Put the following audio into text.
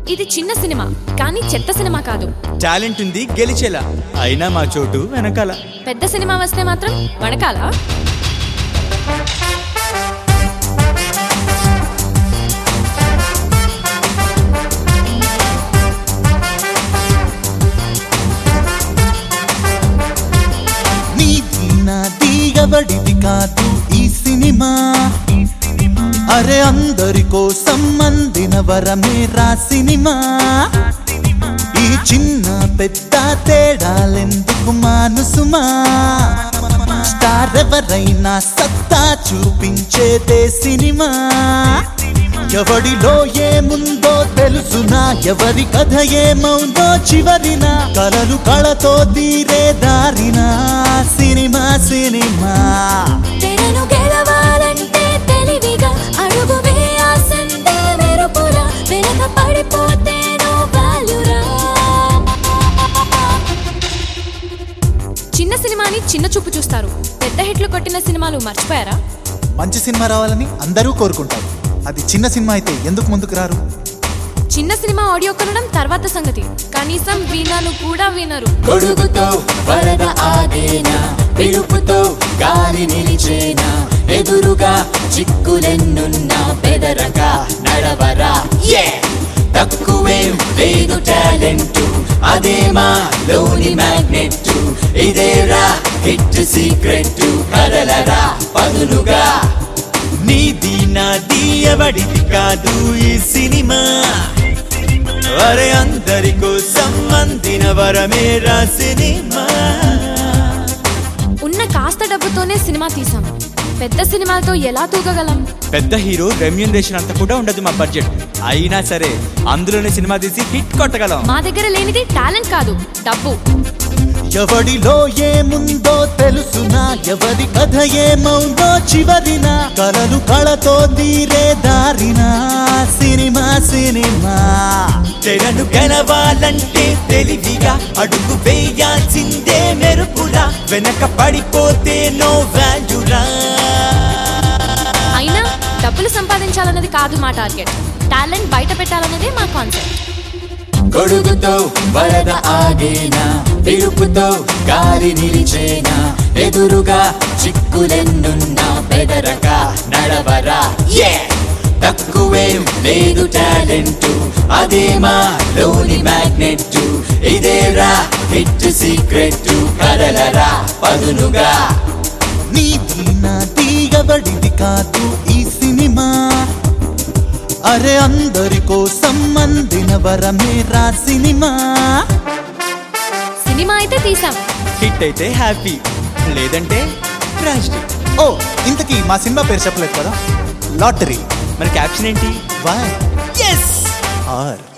ఇది చిన్న సినిమా కానీ చెత్త సినిమా కాదు టాలెంట్ ఉంది గెలిచేలా అయినా మా చోటు వెనకాల పెద్ద సినిమా వస్తే మాత్రం వణకాల నీది నాది ఎవడిది కాదు ఈ సినిమా అరే అందరి కోసం అందిన వరమే రా సినిమా ఈ చిన్న పెద్ద తేడాలెందుకు మానుసుమా స్టార్ ఎవరైనా సత్తా చూపించేదే సినిమా ఎవడిలో ఏముందో తెలుసునా ఎవరి కథ ఏమౌందో చివరిన కలలు కళతో తీరే దారిన సినిమా సినిమా తెరను గెలవాలంటే తెలివిగా అడుగు వేయాల్సిందే మెరుపురా వెనక పడిపోతే వాల్యురా చిన్న సినిమాని చిన్న చూపు చూస్తారు పెద్ద హిట్లు కొట్టిన సినిమాలు మర్చిపోయారా మంచి సినిమా రావాలని అందరూ కోరుకుంటారు అది చిన్న సినిమా అయితే ఎందుకు ముందుకు రారు చిన్న సినిమా ఆడియో కొనడం తర్వాత సంగతి కనీసం వినను కూడా వినరు గొడుగుతో వరద ఆగేనా పిలుపుతో గాలి నిలిచేనా ఎదురుగా చిక్కులెన్నున్నా బెదరగా నడవరా తక్కువేం లేదు టాలెంట్ అదే మా లోని మ్యాగ్నెట్ ఇదేరా హిట్ సీక్రెట్ కదలరా పదులుగా నీది నాది ఎవడిది కాదు ఈ సినిమా అరే అందరి కోసం అందిన వరమేరా సినిమా ఉన్న కాస్త డబ్బుతోనే సినిమా తీసాం పెద్ద సినిమాలతో ఎలా తూగగలం పెద్ద హీరో రెమ్యూనరేషన్ అంత కూడా ఉండదు మా బడ్జెట్ అయినా సరే అందులోనే సినిమా తీసి హిట్ కొట్టగలం మా దగ్గర లేనిది టాలెంట్ కాదు డబ్బు ఎవడిలో ఏముందో తెలుసునా ఎవరి కథ ఏమౌందో చివరిన కలలు కళతో తీరే దారిన సినిమా సినిమా తెరను గెలవాలంటే తెలివిగా అడుగు వేయాల్సిందే మెరుపురా వెనక పడిపోతే నో వాల్యూరా అయినా డబ్బులు సంపాదించాలన్నది కాదు మా టార్గెట్ టాలెంట్ బయట పెట్టాలన్నదే మా కాన్సెప్ట్ గొడుగుతో వరద ఆగేనా పిలుపుతో గాలి నిలిచేనా ఎదురుగా చిక్కులెన్నున్నా బెదరక నడవరా తక్కువేం లేదు టాలెంట్ అదే మా లోని మ్యాగ్నెట్ ఇదేరా హిట్ సీక్రెట్ కదలరా పదునుగా నీది నాది ఎవడిది కాదు ఈ సినిమా అరే అందరి కోసం అందిన వరమే రా సినిమా సినిమా అయితే తీసాం హిట్ అయితే హ్యాపీ లేదంటే ట్రాజిడీ ఓ ఇంతకీ మా సినిమా పేరు చెప్పలేదు కదా లాటరీ మరి క్యాప్షన్ ఏంటి వై ఎస్ ఆర్